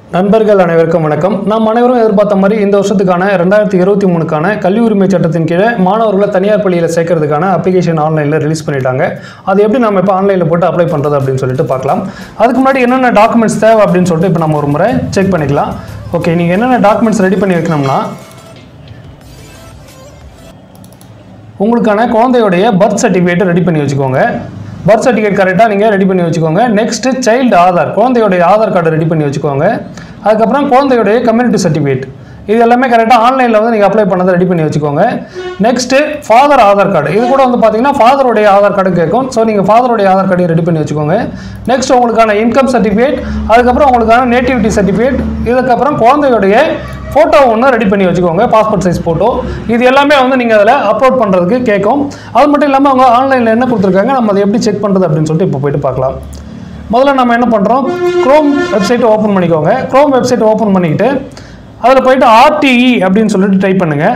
நண்பர்கள் அனைவருக்கும் வணக்கம் நாம் அனைவரும் எதிர்பார்த்த மாதிரி இந்த வருஷத்துக்கான ரெண்டாயிரத்தி இருபத்தி மூணுக்கான கல்வி உரிமை சட்டத்தின் கீழே மாணவர்களை தனியார் பள்ளியில் சேர்க்கறதுக்கான அப்ளிகேஷன் ஆன்லைனில் ரிலீஸ் பண்ணிட்டாங்க அது எப்படி நம்ம இப்போ ஆன்லைனில் போட்டு அப்ளை பண்ணுறது அப்படின்னு சொல்லிட்டு பார்க்கலாம் அதுக்கு முன்னாடி என்னென்ன டாக்குமெண்ட்ஸ் தேவை அப்படின்னு சொல்லிட்டு இப்போ நம்ம ஒரு முறை செக் பண்ணிக்கலாம் ஓகே நீங்கள் என்னென்ன டாக்குமெண்ட்ஸ் ரெடி பண்ணி வைக்கணும்னா உங்களுக்கான குழந்தையுடைய பர்த் சர்டிஃபிகேட் ரெடி பண்ணி வச்சுக்கோங்க பர்த் சர்டிஃபிகேட் கரெக்டாக நீங்கள் ரெடி பண்ணி வச்சுக்கோங்க நெக்ஸ்ட்டு சைல்டு ஆதார் குழந்தையுடைய ஆதார் கார்டு ரெடி பண்ணி வச்சுக்கோங்க அதுக்கப்புறம் குழந்தையுடைய கம்யூனிட்டி சர்டிஃபிகேட் இது எல்லாமே கரெக்டாக ஆன்லைனில் வந்து நீங்கள் அப்ளை பண்ணதை ரெடி பண்ணி வச்சுக்கோங்க நெக்ஸ்ட்டு ஃபாதர் ஆதார் கார்டு இது கூட வந்து பார்த்தீங்கன்னா ஃபாதருடைய ஆதார் கார்டு கேட்கும் ஸோ நீங்கள் ஃபாதருடைய ஆதார் கார்டையும் ரெடி பண்ணி வச்சுக்கோங்க நெக்ஸ்ட் உங்களுக்கான இன்கம் சர்டிஃபிகேட் அதுக்கப்புறம் உங்களுக்கான நேட்டிவிட்டி சர்டிஃபிகேட் இதுக்கப்புறம் குழந்தையுடைய ஃபோட்டோ ஒன்று ரெடி பண்ணி வச்சுக்கோங்க பாஸ்போர்ட் சைஸ் ஃபோட்டோ இது எல்லாமே வந்து நீங்கள் அதில் அப்லோட் பண்ணுறதுக்கு கேட்கும் அது மட்டும் இல்லாமல் அவங்க ஆன்லைனில் என்ன கொடுத்துருக்காங்க நம்ம அதை எப்படி செக் பண்ணுறது அப்படின்னு சொல்லிட்டு இப்போ போயிட்டு பார்க்கலாம் முதல்ல நம்ம என்ன பண்ணுறோம் க்ரோம் வெப்சைட்டை ஓப்பன் பண்ணிக்கோங்க க்ரோம் வெப்சைட் ஓப்பன் பண்ணிக்கிட்டு அதில் போயிட்டு ஆர்டிஇ அப்படின்னு சொல்லிட்டு டைப் பண்ணுங்கள்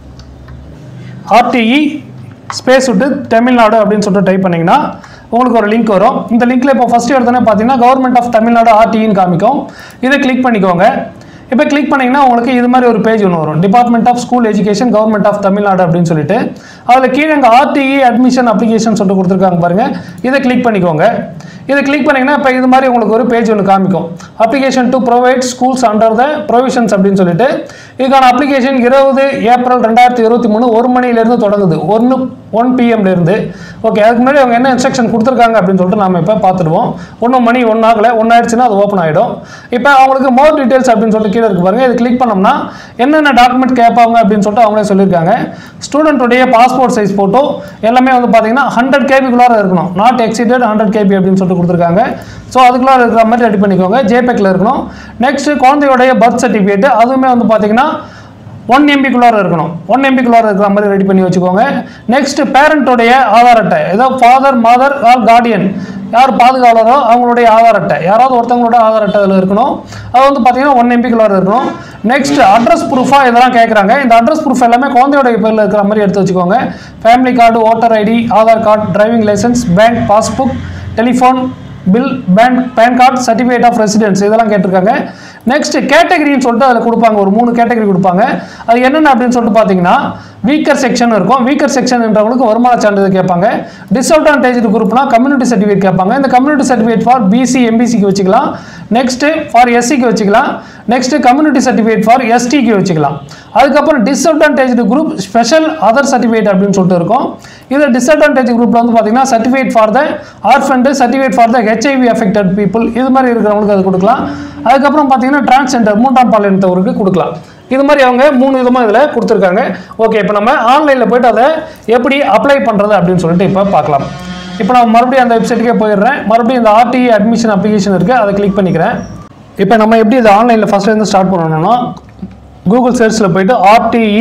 ஆர்டிஇ ஸ்பேஸ் விட்டு தமிழ்நாடு அப்படின்னு சொல்லிட்டு டைப் பண்ணிங்கன்னா உங்களுக்கு ஒரு லிங்க் வரும் இந்த லிங்க்ல இப்போ ஃபஸ்ட் எடுத்தோன்னே பார்த்தீங்கன்னா கவர்மெண்ட் ஆஃப் தமிழ்நாடு ஆர்டிஇன்னு காமிக்கும் இதை கிளிக் பண்ணிக்கோங்க இப்போ கிளிக் பண்ணிங்கன்னா உங்களுக்கு இது மாதிரி ஒரு பேஜ் ஒன்று வரும் department of school education government of Tamil Nadu அப்படின்னு சொல்லிட்டு அதில் கீழே இங்கே ஆர்டிஇ அட்மிஷன் அப்ளிகேஷன் சொல்லிட்டு கொடுத்துருக்காங்க பாருங்கள் இதை கிளிக் பண்ணிக்கோங்க இதை கிளிக் பண்ணிங்கன்னா இப்போ இது மாதிரி உங்களுக்கு ஒரு பேஜ் ஒன்று காமிக்கும் application to provide schools under the provisions அப்படின்னு சொல்லிட்டு இதுக்கான அப்ளிகேஷன் இருபது ஏப்ரல் ரெண்டாயிரத்தி இருபத்தி மூணு ஒரு மணிலேருந்து தொடங்குது ஒன்று ஒன் இருந்து ஓகே அதுக்கு முன்னாடி அவங்க என்ன இன்ஸ்ட்ரக்ஷன் கொடுத்துருக்காங்க அப்படின்னு சொல்லிட்டு நம்ம இப்போ பார்த்துடுவோம் ஒன்றும் மணி ஒன் ஆகலை ஒன்று ஆயிடுச்சுன்னா அது ஓப்பன் ஆகிடும் இப்போ அவங்களுக்கு மோர் டீட்டெயில்ஸ் அப்படின்னு சொல்லிட்டு கீழே இருக்கு பாருங்க இது கிளிக் பண்ணோம்னா என்னென்ன டாக்குமெண்ட் கேட்பாங்க அப்படின்னு சொல்லிட்டு அவங்களே சொல்லியிருக்காங்க ஸ்டூடெண்ட்டுடைய பாஸ்போர்ட் சைஸ் ஃபோட்டோ எல்லாமே வந்து பார்த்தீங்கன்னா ஹண்ட்ரட் கேபிக்குள்ளார இருக்கணும் நாட் எக்ஸிடட் ஹண்ட்ரட் கேபி அப்படின்னு சொல்லிட்டு கொடுத்துருக்காங்க ஸோ அதுக்குள்ளார இருக்கிற மாதிரி ரெடி பண்ணிக்கோங்க ஜேபெக்கில் இருக்கணும் நெக்ஸ்ட் குழந்தையோடைய பர்த் சர்டிஃபிகேட் அதுவுமே வந்து பார்த்தீங்கன்னா ஒன் எம்பிக்குள்ளார இருக்கணும் ஒன் எம்பிக்குள்ளார இருக்கிற மாதிரி ரெடி பண்ணி வச்சுக்கோங்க நெக்ஸ்ட் பேரண்ட்டோடைய ஆதார் அட்டை ஏதோ ஃபாதர் மதர் ஆர் கார்டியன் யார் பாதுகாவலரோ அவங்களுடைய ஆதார் அட்டை யாராவது ஒருத்தவங்களோட ஆதார் அட்டை அதில் இருக்கணும் அது வந்து பார்த்தீங்கன்னா ஒன் எம்பிக்குள்ளார இருக்கணும் நெக்ஸ்ட் அட்ரஸ் ப்ரூஃபாக இதெல்லாம் கேட்குறாங்க இந்த அட்ரஸ் ப்ரூஃப் எல்லாமே குழந்தையோடைய பேரில் இருக்கிற மாதிரி எடுத்து வச்சுக்கோங்க family card voter ID Aadhaar card driving licence bank passbook telephone bill bank PAN card certificate of residence இதெல்லாம் கேட்டிருக்காங்க நெக்ஸ்ட் கேட்டகரின்னு சொல்லிட்டு அதில் கொடுப்பாங்க ஒரு மூணு கேட்டகரி கொடுப்பாங்க அது என்னென்ன அப்படின்னு சொல்லிட்டு பார்த்தீங்கன்னா வீக்கர் செக்ஷன் இருக்கும் வீக்கர் செக்ஷன் என்றவங்களுக்கு வருமான சான்றிதழ் கேட்பாங்க டிஸ்அட்வான்டேஜ் குரூப்னா கம்யூனிட்டி சர்டிஃபிகேட் கேட்பாங்க இந்த கம்யூனிட்டி சர்டிஃபிகேட் ஃபார் பிசி எம்பிசிக்கு வச்சுக்கலாம் நெக்ஸ்ட் ஃபார் எஸ்சிக்கு வச்சுக்கலாம் நெக்ஸ்ட் கம்யூனிட்டி சர்டிஃபிகேட் ஃபார் எஸ்டிக்கு வச்சுக்கலாம் அதுக்கப்புறம் disadvantage group special other certificate அப்படின்னு சொல்லிட்டு இருக்கும் இது டிஸ்அட்வான்டேஜ் குரூப்ல வந்து பார்த்தீங்கன்னா certificate for the orphan certificate for the HIV affected people இது மாதிரி இருக்கிறவங்களுக்கு அது கொடுக்கலாம் அதுக்கப்புறம் பார்த்தீங்கன்னா டிரான்ஸ்ஜெண்டர் மூன்றாம் பாலினத்தவருக்கு கொடுக்கலாம் இது மாதிரி அவங்க மூணு விதமாக இதில் கொடுத்துருக்காங்க ஓகே இப்போ நம்ம ஆன்லைனில் போயிட்டு அதை எப்படி அப்ளை பண்ணுறது அப்படின்னு சொல்லிட்டு இப்போ பார்க்கலாம் இப்போ நான் மறுபடியும் அந்த வெப்சைட்டுக்கே போயிடுறேன் மறுபடியும் இந்த ஆர்டிஇ அட்மிஷன் அப்ளிகேஷன் இருக்குது அதை கிளிக் பண்ணிக்கிறேன் இப்போ நம்ம எப்படி இதை ஆன்லைனில் ஃபஸ்ட்லேருந்து ஸ்டார்ட் பண்ணணும்னா கூகுள் சர்ச்சில் போயிட்டு ஆர்டிஇ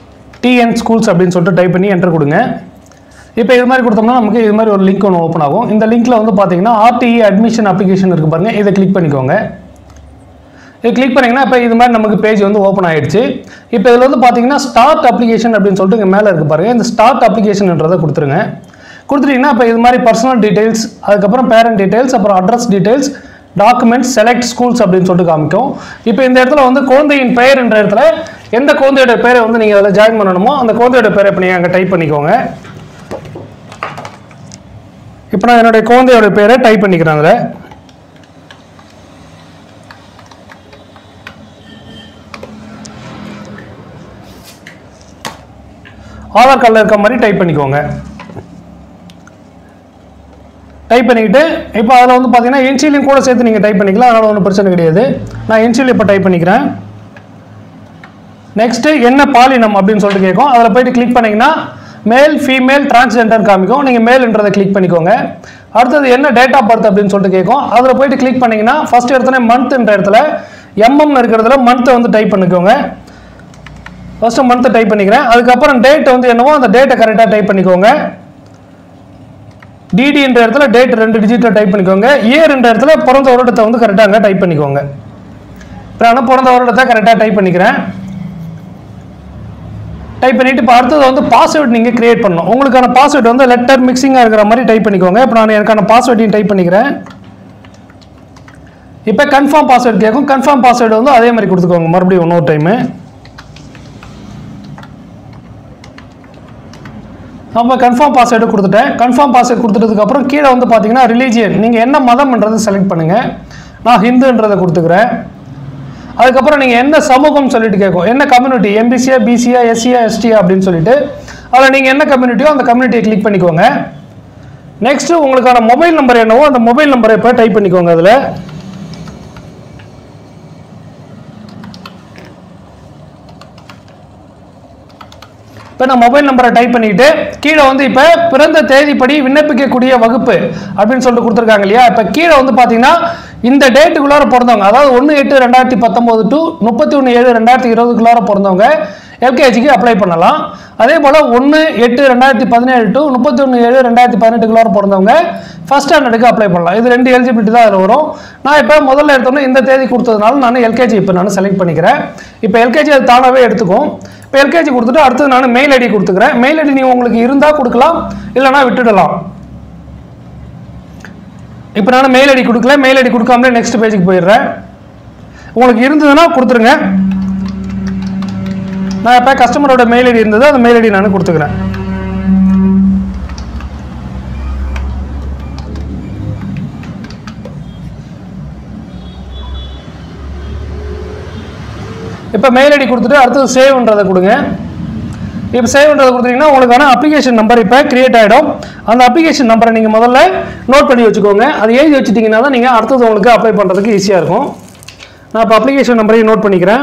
டிஎன் ஸ்கூல்ஸ் அப்படின்னு சொல்லிட்டு டைப் பண்ணி என்டர் கொடுங்க இப்போ இது மாதிரி கொடுத்தோம்னா நமக்கு இது மாதிரி ஒரு லிங்க் ஒன்று ஓப்பன் ஆகும் இந்த லிங்க்கில் வந்து பார்த்தீங்கன்னா ஆர்டிஇ அட்மிஷன் அப்ளிகேஷன் இருக்குது பாருங்கள் இதை கிளிக் பண்ணிக்கோங்க இது கிளிக் பண்ணிங்கன்னா இப்போ இது மாதிரி நமக்கு பேஜ் வந்து ஓப்பன் ஆயிடுச்சு இப்போ இதில் வந்து பார்த்தீங்கன்னா ஸ்டார்ட் அப்ளிகேஷன் அப்படின்னு சொல்லிட்டு இங்கே மேலே இருக்குது பாருங்கள் இந்த ஸ்டார்ட் அப்ளிகேஷன்ன்றதை கொடுத்துருங்க கொடுத்துட்டீங்கன்னா இப்போ இது மாதிரி பர்சனல் டீடைல்ஸ் அதுக்கப்புறம் பேரண்ட் டீடைல்ஸ் அப்புறம் address details documents select schools அப்படின்னு சொல்லிட்டு காமிக்கும் இப்போ இந்த இடத்துல வந்து குழந்தையின் பெயர் என்ற இடத்துல எந்த குழந்தையோட பேரை வந்து நீங்கள் அதில் ஜாயின் பண்ணணுமோ அந்த குழந்தையோட பேரை இப்போ நீங்கள் அங்கே டைப் பண்ணிக்கோங்க இப்போ நான் என்னுடைய குழந்தையோட பேரை டைப் பண்ணிக்கிறேன் அதில் ஆதார் கார்டில் இருக்க மாதிரி டைப் பண்ணிக்கோங்க டைப் பண்ணிக்கிட்டு இப்போ அதில் வந்து பார்த்தீங்கன்னா என்சிலையும் கூட சேர்த்து நீங்கள் டைப் பண்ணிக்கலாம் அதனால் ஒன்றும் பிரச்சனை கிடையாது நான் என்சில் இப்போ டைப் பண்ணிக்கிறேன் நெக்ஸ்ட்டு என்ன பாலினம் அப்படின்னு சொல்லிட்டு கேட்கும் அதில் போயிட்டு கிளிக் பண்ணிங்கன்னா மேல் ஃபீமேல் டிரான்ஸ்ஜெண்டர் காமிக்கும் நீங்கள் மேல்ன்றதை கிளிக் பண்ணிக்கோங்க அடுத்தது என்ன டேட் ஆஃப் பர்த் அப்படின்னு சொல்லிட்டு கேட்கும் அதில் போயிட்டு கிளிக் பண்ணிங்கன்னா ஃபஸ்ட் இடத்துல மந்த்ன்ற இடத்துல எம்எம் இருக்கிறதுல மந்த்தை வந்து டைப் பண்ணிக்கோங்க ஃபஸ்ட்டு மந்த்தை டைப் பண்ணிக்கிறேன் அதுக்கப்புறம் டேட் வந்து என்னவோ அந்த டேட்டை கரெக்டாக டைப் பண்ணிக்கோங்க டிடின்ற இடத்துல டேட் ரெண்டு டிஜிட்டில் டைப் பண்ணிக்கோங்க இயர்ன்ற இடத்துல பிறந்த வருடத்தை வந்து கரெக்டாக அங்கே டைப் பண்ணிக்கோங்க இப்போ நான் பிறந்த வருடத்தை கரெக்டாக டைப் பண்ணிக்கிறேன் டைப் பண்ணிட்டு இப்போ அடுத்தது வந்து பாஸ்வேர்ட் நீங்கள் கிரியேட் பண்ணணும் உங்களுக்கான பாஸ்வேர்டு வந்து லெட்டர் மிக்சிங்காக இருக்கிற மாதிரி டைப் பண்ணிக்கோங்க இப்போ நான் எனக்கான பாஸ்வேர்டையும் டைப் பண்ணிக்கிறேன் இப்போ கன்ஃபார்ம் பாஸ்வேர்டு கேட்கும் கன்ஃபார்ம் பாஸ்வேர்டு வந்து அதே மாதிரி கொடுத்துக்கோங்க மறுபடியும் இன்னொரு டைமு நம்ம கன்ஃபார்ம் பாஸ்வேர்டு கொடுத்துட்டேன் கன்ஃபார்ம் பாஸ்வேர்டு கொடுத்துட்டதுக்கப்புறம் கீழே வந்து பார்த்தீங்கன்னா ரிலீஜியன் நீங்கள் என்ன மதம்ன்றதை செலக்ட் பண்ணுங்கள் நான் ஹிந்துன்றதை கொடுத்துக்கிறேன் அதுக்கப்புறம் நீங்கள் என்ன சமூகம் சொல்லிட்டு கேட்கும் என்ன கம்யூனிட்டி எம்பிசியா பிசியா எஸ்சியா எஸ்டியா அப்படின்னு சொல்லிட்டு அதில் நீங்கள் என்ன கம்யூனிட்டியோ அந்த கம்யூனிட்டியை கிளிக் பண்ணிக்கோங்க நெக்ஸ்ட்டு உங்களுக்கான மொபைல் நம்பர் என்னவோ அந்த மொபைல் நம்பரை இப்போ டைப் பண்ணிக்கோங்க அதில் இப்போ நான் மொபைல் நம்பரை டைப் பண்ணிட்டு கீழே வந்து இப்போ பிறந்த தேதிப்படி விண்ணப்பிக்கக்கூடிய வகுப்பு அப்படின்னு சொல்லிட்டு கொடுத்துருக்காங்க இல்லையா இப்போ கீழே வந்து பார்த்தீங்கன்னா இந்த டேட்டுக்குள்ளார பிறந்தவங்க அதாவது ஒன்று எட்டு ரெண்டாயிரத்தி பத்தொம்போது டு முப்பத்தி ஒன்று ஏழு ரெண்டாயிரத்தி இருபதுக்குள்ளார பிறந்தவங்க எல்கேஜிக்கு அப்ளை பண்ணலாம் அதே போல் ஒன்று எட்டு ரெண்டாயிரத்தி பதினேழு டு முப்பத்தி ஒன்று ஏழு ரெண்டாயிரத்தி பதினெட்டுக்குள்ளார பிறந்தவங்க ஃபஸ்ட் ஸ்டாண்டர்டுக்கு அப்ளை பண்ணலாம் இது ரெண்டு எலிஜிபிலிட்டி தான் அதில் வரும் நான் இப்போ முதல்ல எடுத்தோன்னே இந்த தேதி கொடுத்ததுனால நான் எல்கேஜி இப்போ நான் செலக்ட் பண்ணிக்கிறேன் இப்போ எல்கேஜி அது தானாகவே எடுத்துக்கும் இப்போ எல்கேஜி கொடுத்துட்டு அடுத்தது நான் மெயில் ஐடி கொடுத்துக்கிறேன் மெயில் ஐடி நீங்கள் உங்களுக்கு இருந்தால் கொடுக்கலாம் இல்லைனா விட்டுடலாம் இப்போ நான் மெயில் ஐடி கொடுக்கல மெயில் ஐடி கொடுக்காமலே நெக்ஸ்ட் பேஜுக்கு போயிடுறேன் உங்களுக்கு இருந்ததுன்னா கொடுத்துருங்க நான் இப்போ கஸ்டமரோட மெயில் ஐடி இருந்தது அந்த மெயில் ஐடி நான் கொடுத்துக்கிறேன் இப்போ மெயில் ஐடி கொடுத்துட்டு அடுத்தது சேவ்ன்றதை கொடுங்க இப்போ சேவ்ன்றதை கொடுத்தீங்கன்னா உங்களுக்கான அப்ளிகேஷன் நம்பர் இப்போ கிரியேட் ஆகிடும் அந்த அப்ளிகேஷன் நம்பரை நீங்கள் முதல்ல நோட் பண்ணி வச்சுக்கோங்க அதை எழுதி வச்சுட்டிங்கன்னா தான் நீங்கள் அடுத்தது உங்களுக்கு அப்ளை பண்ணுறதுக்கு ஈஸியாக இருக்கும் நான் இப்போ அப்ளிகேஷன் நம்பரையும் நோட் பண்ணிக்கிறேன்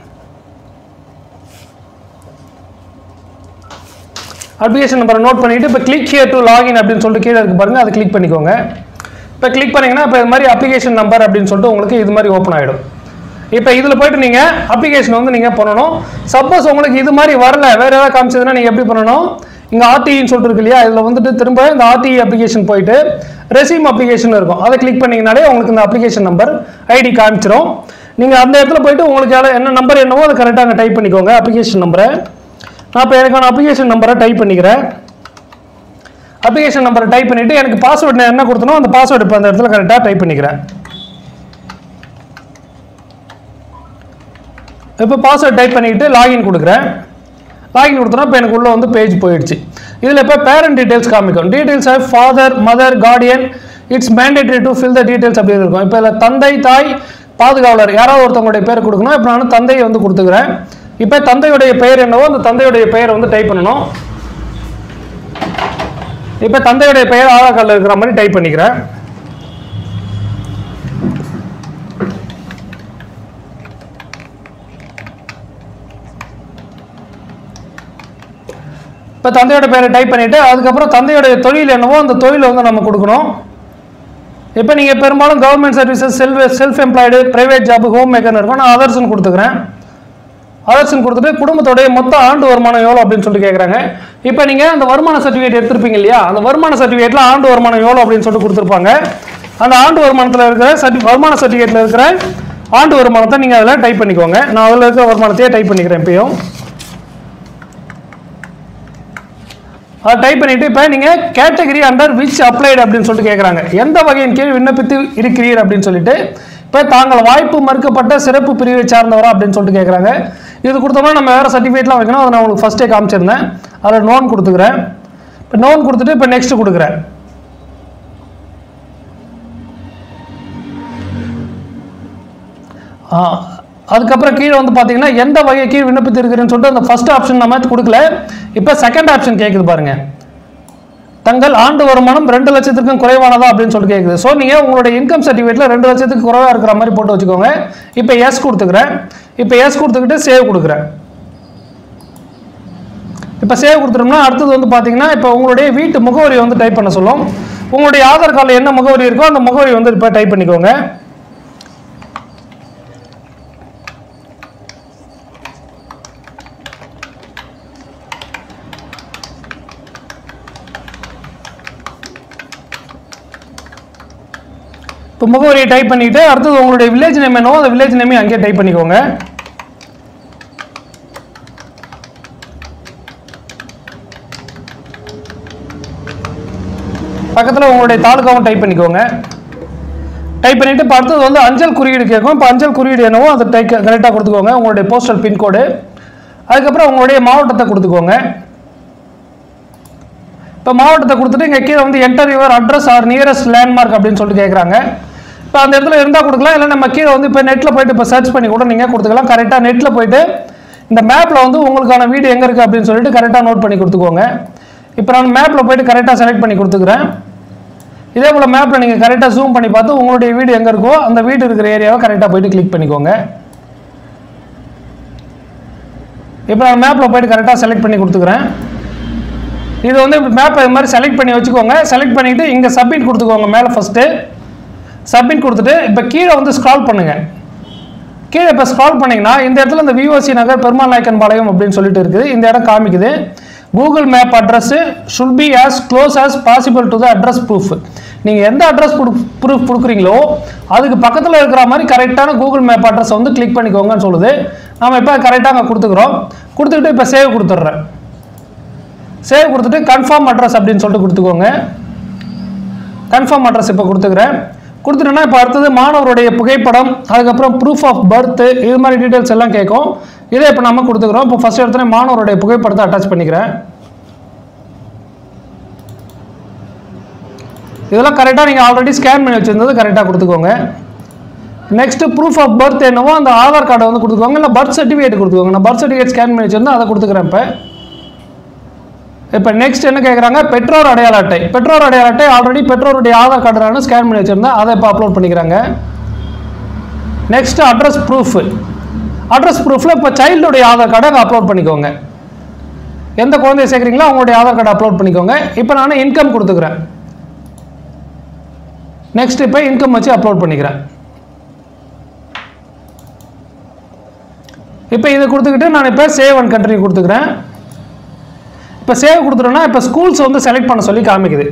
அப்ளிகேஷன் நம்பரை நோட் பண்ணிவிட்டு இப்போ கிளிக் ஹியர் டு லாகின் அப்படின்னு சொல்லிட்டு கீழே இருக்கு பாருங்கள் அதை கிளிக் பண்ணிக்கோங்க இப்போ கிளிக் பண்ணிங்கன்னா இப்போ இது மாதிரி அப்ளிகேஷன் நம்பர் அப்படின்னு சொல்லிட்டு உங்களுக்கு இது மாதிரி ஓப்பன் ஆகிடும் இப்போ இதில் போயிட்டு நீங்கள் அப்ளிகேஷன் வந்து நீங்கள் பண்ணணும் சப்போஸ் உங்களுக்கு இது மாதிரி வரல வேறு ஏதாவது காமிச்சதுன்னா நீங்கள் எப்படி பண்ணணும் இங்கே ஆர்டின்னு சொல்லிட்டு இருக்கு இல்லையா இதில் வந்துட்டு திரும்ப இந்த ஆர்டிஇ அப்ளிகேஷன் போயிட்டு ரெசியூம் அப்ளிகேஷன் இருக்கும் அதை கிளிக் பண்ணிங்கனாலே உங்களுக்கு இந்த அப்ளிகேஷன் நம்பர் ஐடி காமிச்சிரும் நீங்கள் அந்த இடத்துல போயிட்டு உங்களுக்கு யார- என்ன நம்பர் என்னவோ அதை கரெக்டாக அங்கே டைப் பண்ணிக்கோங்க அப்ளிகேஷன் நம்பரை நான் இப்போ எனக்கான அப்ளிகேஷன் நம்பரை டைப் பண்ணிக்கிறேன் அப்ளிகேஷன் நம்பரை டைப் பண்ணிவிட்டு எனக்கு பாஸ்வேர்டு நான் என்ன கொடுத்தனோ அந்த பாஸ்வேர்டு இப்போ அந்த இடத்துல கரெக்டாக டைப் பண்ணிக்கிறேன் இப்போ பாஸ்வேர்ட் டைப் பண்ணிக்கிட்டு லாகின் கொடுக்குறேன் லாகின் கொடுத்தோன்னா இப்போ எனக்கு உள்ளே வந்து பேஜ் போயிடுச்சு இதில் இப்போ பேரண்ட் டீடைல்ஸ் காமிக்கும் details of father mother guardian it's mandatory to fill the details அப்படின்னு இருக்கும் இப்போ இதில் தந்தை தாய் பாதுகாவலர் யாராவது ஒருத்தவங்களுடைய பேர் கொடுக்கணும் இப்போ நான் தந்தையை வந்து கொடுத்துக்கிறேன் இப்போ தந்தையுடைய பெயர் என்னவோ அந்த தந்தையுடைய பெயரை வந்து டைப் பண்ணணும் இப்போ தந்தையுடைய பெயர் ஆதார் கார்டில் இருக்கிற மாதிரி டைப் பண்ணிக்கிறேன் இப்போ தந்தையோட பேரை டைப் பண்ணிவிட்டு அதுக்கப்புறம் தந்தையோட தொழில் என்னவோ அந்த தொழிலை வந்து நம்ம கொடுக்கணும் இப்போ நீங்கள் பெரும்பாலும் government services self self employed private job home மேக்கர்னு இருக்கும் நான் அதர்ஸ்னு கொடுத்துக்கிறேன் அதர்ஸ்னு கொடுத்துட்டு குடும்பத்தோடைய மொத்த ஆண்டு வருமானம் எவ்வளோ அப்படின்னு சொல்லிட்டு கேட்குறாங்க இப்போ நீங்கள் அந்த வருமான சர்டிஃபிகேட் எடுத்திருப்பீங்க இல்லையா அந்த வருமான சர்டிஃபிகேட்டில் ஆண்டு வருமானம் எவ்வளோ அப்படின்னு சொல்லிட்டு கொடுத்துருப்பாங்க அந்த ஆண்டு வருமானத்தில் இருக்கிற சர்டி வருமான சர்டிஃபிகேட்டில் இருக்கிற ஆண்டு வருமானத்தை நீங்கள் அதில் டைப் பண்ணிக்கோங்க நான் அதில் இருக்கிற வருமானத்தையே டைப் பண்ணிக்கிறேன் இப்பயும் அதை டைப் பண்ணிட்டு இப்போ நீங்கள் கேட்டகரி அண்டர் விச் அப்ளைடு அப்படின்னு சொல்லிட்டு கேட்குறாங்க எந்த வகையின் கீழ் விண்ணப்பித்து இருக்கிறீர் அப்படின்னு சொல்லிட்டு இப்போ தாங்கள் வாய்ப்பு மறுக்கப்பட்ட சிறப்பு பிரிவை சார்ந்தவரா அப்படின்னு சொல்லிட்டு கேட்குறாங்க இது கொடுத்தோம்னா நம்ம வேறு சர்டிஃபிகேட்லாம் வைக்கணும் அதை நான் உங்களுக்கு ஃபஸ்ட்டே காமிச்சிருந்தேன் அதில் நோன் கொடுத்துக்கிறேன் இப்போ நோன் கொடுத்துட்டு இப்போ நெக்ஸ்ட் கொடுக்குறேன் ஆ, அதுக்கப்புறம் கீழே வந்து பார்த்தீங்கன்னா எந்த வகை கீழ் விண்ணப்பித்து இருக்கிறேன்னு சொல்லிட்டு அந்த ஃபர்ஸ்ட் ஆப்ஷன் நம்ம கொடுக்கல இப்போ செகண்ட் ஆப்ஷன் கேட்குது பாருங்க தங்கள் ஆண்டு வருமானம் ரெண்டு லட்சத்துக்கும் குறைவானதா அப்படின்னு சொல்லிட்டு கேட்குது ஸோ நீங்கள் உங்களுடைய இன்கம் சர்டிஃபிகேட்டில் ரெண்டு லட்சத்துக்கு குறைவாக இருக்கிற மாதிரி போட்டு வச்சுக்கோங்க இப்போ எஸ் கொடுத்துக்கிறேன் இப்போ எஸ் கொடுத்துக்கிட்டு சேவ் கொடுக்குறேன் இப்போ சேவ் கொடுத்துட்டோம்னா அடுத்தது வந்து பார்த்தீங்கன்னா இப்போ உங்களுடைய வீட்டு முகவரி வந்து டைப் பண்ண சொல்லும் உங்களுடைய ஆதார் கார்டில் என்ன முகவரி இருக்கோ அந்த முகவரி வந்து இப்போ டைப் பண்ணிக்கோங்க இப்போ முகவரியை டைப் பண்ணிட்டு அடுத்தது உங்களுடைய வில்லேஜ் நேம் என்னவோ அந்த வில்லேஜ் நேமே அங்கேயே டைப் பண்ணிக்கோங்க பக்கத்தில் உங்களுடைய தாலுக்காவும் டைப் பண்ணிக்கோங்க டைப் பண்ணிவிட்டு இப்போ அடுத்தது வந்து அஞ்சல் குறியீடு கேட்கும் இப்போ அஞ்சல் குறியீடு என்னவோ அதை டைக் கரெக்டாக கொடுத்துக்கோங்க உங்களுடைய போஸ்டல் பின்கோடு அதுக்கப்புறம் உங்களுடைய மாவட்டத்தை கொடுத்துக்கோங்க இப்போ மாவட்டத்தை கொடுத்துட்டு இங்கே கீழே வந்து enter your address or nearest landmark அப்படின்னு சொல்லிட்டு கேட்குறாங்க இப்போ அந்த இடத்துல இருந்தால் கொடுக்கலாம் இல்லை நம்ம கீழே வந்து இப்போ நெட்டில் போயிட்டு இப்போ சர்ச் பண்ணி கூட நீங்கள் கொடுத்துக்கலாம் கரெக்டாக நெட்டில் போயிட்டு இந்த மேப்பில் வந்து உங்களுக்கான வீடு எங்கே இருக்குது அப்படின்னு சொல்லிட்டு கரெக்டாக நோட் பண்ணி கொடுத்துக்கோங்க இப்போ நான் மேப்பில் போயிட்டு கரெக்டாக செலக்ட் பண்ணி கொடுத்துக்கிறேன் இதே போல் மேப்பில் நீங்கள் கரெக்டாக ஜூம் பண்ணி பார்த்து உங்களுடைய வீடு எங்கே இருக்கோ அந்த வீடு இருக்கிற ஏரியாவை கரெக்டாக போயிட்டு கிளிக் பண்ணிக்கோங்க இப்போ நான் மேப்பில் போயிட்டு கரெக்டாக செலக்ட் பண்ணி கொடுத்துக்கிறேன் இது வந்து மேப்பை இது மாதிரி செலக்ட் பண்ணி வச்சுக்கோங்க செலக்ட் பண்ணிவிட்டு இங்கே சப்மிட் கொடுத்துக்கோங்க மேலே ஃபஸ்ட்டு சப்மிட் கொடுத்துட்டு இப்போ கீழே வந்து ஸ்க்ரால் பண்ணுங்கள் கீழே இப்போ ஸ்க்ரால் பண்ணிங்கன்னா இந்த இடத்துல இந்த விஓசி நகர் பெருமாள் நாயக்கன் பாளையம் அப்படின்னு சொல்லிட்டு இருக்குது இந்த இடம் காமிக்குது Google map address should be as close as possible to the address proof நீங்கள் எந்த அட்ரஸ் ப்ரூஃப் கொடுக்குறீங்களோ அதுக்கு பக்கத்தில் இருக்கிற மாதிரி கரெக்டான கூகுள் மேப் அட்ரஸ் வந்து கிளிக் பண்ணிக்கோங்கன்னு சொல்லுது நம்ம இப்போ கரெக்டாக அங்கே கொடுத்துக்குறோம் கொடுத்துக்கிட்டு இப்போ சேவ் கொடுத்துட்றேன் சேவ் கொடுத்துட்டு கன்ஃபார்ம் அட்ரஸ் அப்படின்னு சொல்லிட்டு கொடுத்துக்கோங்க கன்ஃபார்ம் அட்ரஸ் இப்போ கொடுத்துக்கிறேன் கொடுத்துட்டேன்னா இப்போ அடுத்தது மாணவருடைய புகைப்படம் அதுக்கப்புறம் ப்ரூஃப் ஆஃப் பர்த் இது மாதிரி டீட்டெயில்ஸ் எல்லாம் கேட்கும் இதை இப்போ நம்ம கொடுத்துக்கிறோம் இப்போ ஃபஸ்ட் எடுத்தோடனே மாணவருடைய புகைப்படத்தை அட்டாச் பண்ணிக்கிறேன் இதெல்லாம் கரெக்டாக நீங்கள் ஆல்ரெடி ஸ்கேன் பண்ணி வச்சுருந்தது கரெக்டாக கொடுத்துக்கோங்க நெக்ஸ்ட்டு ப்ரூஃப் ஆஃப் பர்த் என்னவோ அந்த ஆதார் கார்டை வந்து கொடுத்துக்கோங்க இல்லை பர்த் சர்டிஃபிகேட் கொடுத்துக்கோங்க நான் பர்த் சர்டிஃபிகேட் ஸ்கேன் பண்ணி வச்சுருந்தேன் அதை கொடுத்துக்கிறேன் இப்போ இப்போ நெக்ஸ்ட் என்ன கேட்குறாங்க பெற்றோர் அடையாள அட்டை பெற்றோர் அடையாள அட்டை ஆல்ரெடி பெற்றோருடைய ஆதார் கார்டு நான் ஸ்கேன் பண்ணி வச்சுருந்தேன் அதை இப்போ அப்லோட் பண்ணிக்கிறாங்க நெக்ஸ்ட் அட்ரஸ் ப்ரூஃப் அட்ரஸ் ப்ரூஃபில் இப்போ சைல்டுடைய ஆதார் கார்டை அங்கே அப்லோட் பண்ணிக்கோங்க எந்த குழந்தைய சேர்க்குறீங்களோ அவங்களுடைய ஆதார் கார்டை அப்லோட் பண்ணிக்கோங்க இப்போ நான் இன்கம் கொடுத்துக்கிறேன் நெக்ஸ்ட் இப்போ இன்கம் வச்சு அப்லோட் பண்ணிக்கிறேன் இப்போ இதை கொடுத்துக்கிட்டு நான் இப்போ சேவ் அண்ட் கண்ட்ரி கொடுத்துக்கிறேன் இப்போ சேவ் கொடுத்துட்டோம்னா இப்போ ஸ்கூல்ஸ் வந்து செலக்ட் பண்ண சொல்லி காமிக்குது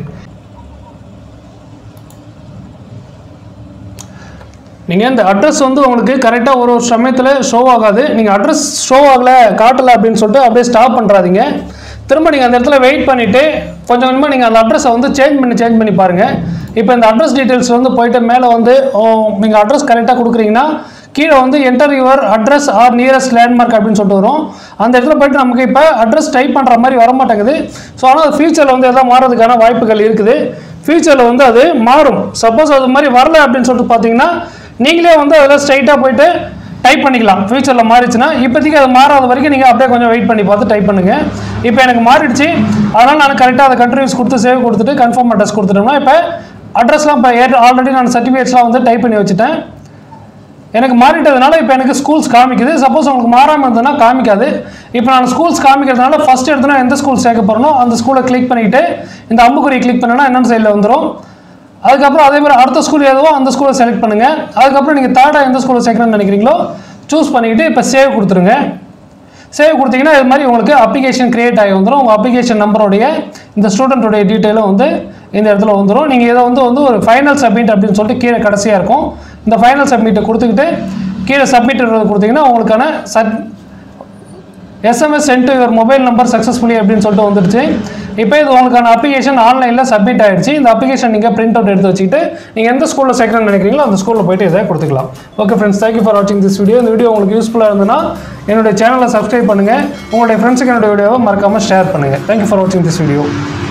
நீங்கள் இந்த அட்ரஸ் வந்து உங்களுக்கு கரெக்டாக ஒரு ஒரு சமயத்தில் ஷோ ஆகாது நீங்கள் அட்ரஸ் ஷோ ஆகலை காட்டலை அப்படின்னு சொல்லிட்டு அப்படியே ஸ்டாப் பண்ணுறாதீங்க திரும்ப நீங்கள் அந்த இடத்துல வெயிட் பண்ணிவிட்டு கொஞ்சம் கொஞ்சமாக நீங்கள் அந்த அட்ரஸை வந்து சேஞ்ச் பண்ணி சேஞ்ச் பண்ணி பாருங்கள் இப்போ இந்த அட்ரஸ் டீட்டெயில்ஸ் வந்து போயிட்டு மேலே வந்து நீங்கள் அட்ரஸ் கரெக்டாக கொடுக்குறீங்கன்னா கீழே வந்து enter your address or nearest landmark அப்படின்னு சொல்லிட்டு வரும் அந்த இடத்துல போயிட்டு நமக்கு இப்போ அட்ரஸ் டைப் பண்ணுற மாதிரி வர மாட்டேங்குது ஸோ ஆனால் ஃபியூச்சரில் வந்து எதாவது மாறதுக்கான வாய்ப்புகள் இருக்குது ஃபியூச்சரில் வந்து அது மாறும் சப்போஸ் அது மாதிரி வரல அப்படின்னு சொல்லிட்டு பார்த்தீங்கன்னா நீங்களே வந்து அதில் ஸ்ட்ரைட்டாக போயிட்டு டைப் பண்ணிக்கலாம் ஃபியூச்சரில் மாறிச்சுன்னா இப்போதைக்கு அது மாறாத வரைக்கும் நீங்கள் அப்படியே கொஞ்சம் வெயிட் பண்ணி பார்த்து டைப் பண்ணுங்கள் இப்போ எனக்கு மாறிடுச்சு அதனால் நான் கரெக்டாக அதை கண்ட்ரிவியூஸ் கொடுத்து சேவ் கொடுத்துட்டு கன்ஃபார்ம் அட்ரஸ் கொடுத்துட்டோம்னா இப்போ அட்ரஸ்லாம் இப்போ ஆல்ரெடி நான் சர்டிஃபிகேட்ஸ்லாம் வந்து டைப் பண்ணி வச்சுட்டேன் எனக்கு மாறிட்டதுனால இப்போ எனக்கு ஸ்கூல்ஸ் காமிக்குது சப்போஸ் உங்களுக்கு மாறாமல் இருந்ததுன்னா காமிக்காது இப்போ நான் ஸ்கூல்ஸ் காமிக்கிறதுனால ஃபஸ்ட் எடுத்தோன்னா எந்த ஸ்கூல் சேர்க்க போகிறனோ அந்த ஸ்கூலை கிளிக் பண்ணிவிட்டு இந்த அம்புக்குறியை கிளிக் பண்ணனா என்னென்ன சைடில் வந்துடும் அதுக்கப்புறம் அதே மாதிரி அடுத்த ஸ்கூல் எதுவோ அந்த ஸ்கூலை செலக்ட் பண்ணுங்கள் அதுக்கப்புறம் நீங்கள் தேர்டாக எந்த ஸ்கூலில் சேர்க்கணும்னு நினைக்கிறீங்களோ சூஸ் பண்ணிக்கிட்டு இப்போ சேவ் கொடுத்துருங்க சேவ் கொடுத்தீங்கன்னா இது மாதிரி உங்களுக்கு அப்ளிகேஷன் கிரியேட் ஆகி வந்துடும் உங்கள் அப்ளிகேஷன் நம்பருடைய இந்த ஸ்டூடெண்ட்டுடைய டீட்டெயிலும் வந்து இந்த இடத்துல வந்துடும் நீங்கள் இதை வந்து வந்து ஒரு ஃபைனல் சப்மிட் அப்படின்னு சொல்லிட்டு கீழே கடைசியாக இருக்கும் இந்த ஃபைனல் சப்மிட்டை கொடுத்துக்கிட்டு கீழே சப்மிட் கொடுத்தீங்கன்னா உங்களுக்கான சட் SMS sent your mobile number successfully அப்படின்னு சொல்லிட்டு வந்துடுச்சு இப்போ இது உங்களுக்கான அப்ளிகேஷன் ஆன்லைனில் சப்மிட் ஆயிடுச்சு இந்த அப்ளிகேஷன் நீங்கள் பிரிண்ட் அவுட் எடுத்து வச்சுக்கிட்டு நீங்கள் எந்த ஸ்கூலில் சேர்க்கணும்னு நினைக்கிறீங்களோ அந்த ஸ்கூலில் போயிட்டு இதை கொடுத்துக்கலாம் ஓகே ஃப்ரெண்ட்ஸ் தேங்க்யூ ஃபார் வாட்சிங் திஸ் வீடியோ இந்த வீடியோ உங்களுக்கு யூஸ்ஃபுல்லாக இருந்ததுன்னா என்னுடைய சேனலை சப்ஸ்கிரைப் பண்ணுங்கள் உங்களுடைய ஃப்ரெண்ட்ஸுக்கு என்னுடைய வீடியோவை மறக்காமல் ஷேர் பண்ணுங்கள் தேங்க்யூ ஃபார் வாட்சிங் திஸ் வீடியோ